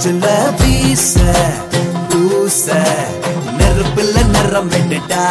காற்றுல வீச பூச நெருப்புல நிறம் விட்டுட்டா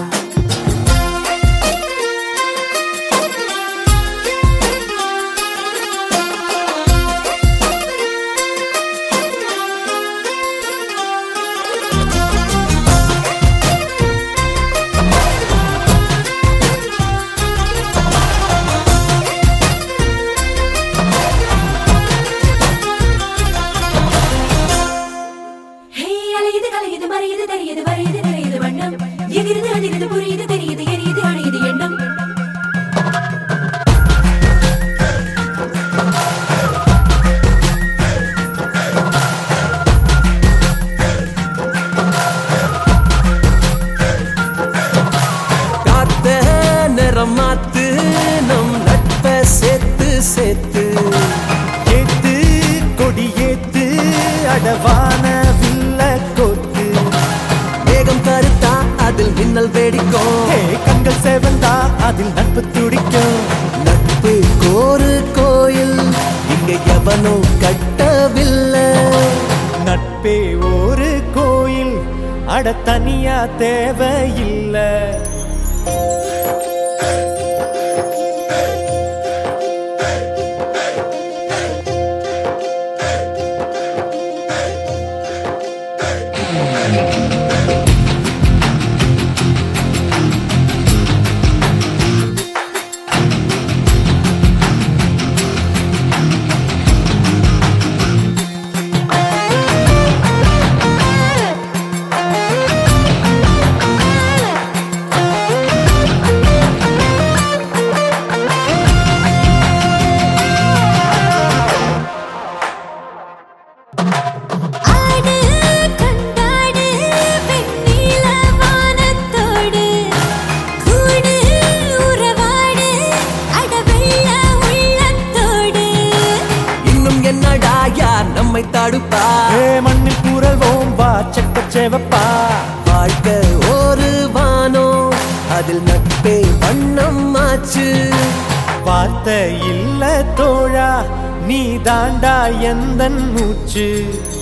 ஹே அலையுது கலையுது மறையுது தெரியுது வரையுது நிறையுது வண்ணம் எகிருது அதிருது புரியுது தெரியுது எரியுது அணையுது எண்ணம் காத்த நிறம் மாத்து நம் நட்ப சேர்த்து சேர்த்து ஏத்து கொடி ஏத்து அடவான வில்ல கோத்து வேகம் கருத்தா அதில் மின்னல் வெடிக்கும் ஹே கண்கள் சேவந்தா அதில் நட்பு துடிக்கும் நட்பு கோரு கோயில் இங்க எவனும் கட்டவில்லை நட்பே ஒரு கோயில் அட தனியா தேவையில்லை ஆடு கண்டாடு வெண்ணில வானத்தோடு கூடு உறவாடு அடவெள்ள உள்ளத்தோடு இன்னும் என்னடா யார் நம்மை தடுப்பா ஏ மண்ணில் கூறல்வோம் வா செக்க சேவப்பா வாழ்க்கை ஒரு வானம் அதில் நட்பே வண்ணம் ஆச்சு வார்த்தை இல்ல தோழா நீ தாண்டா எந்த மூச்சு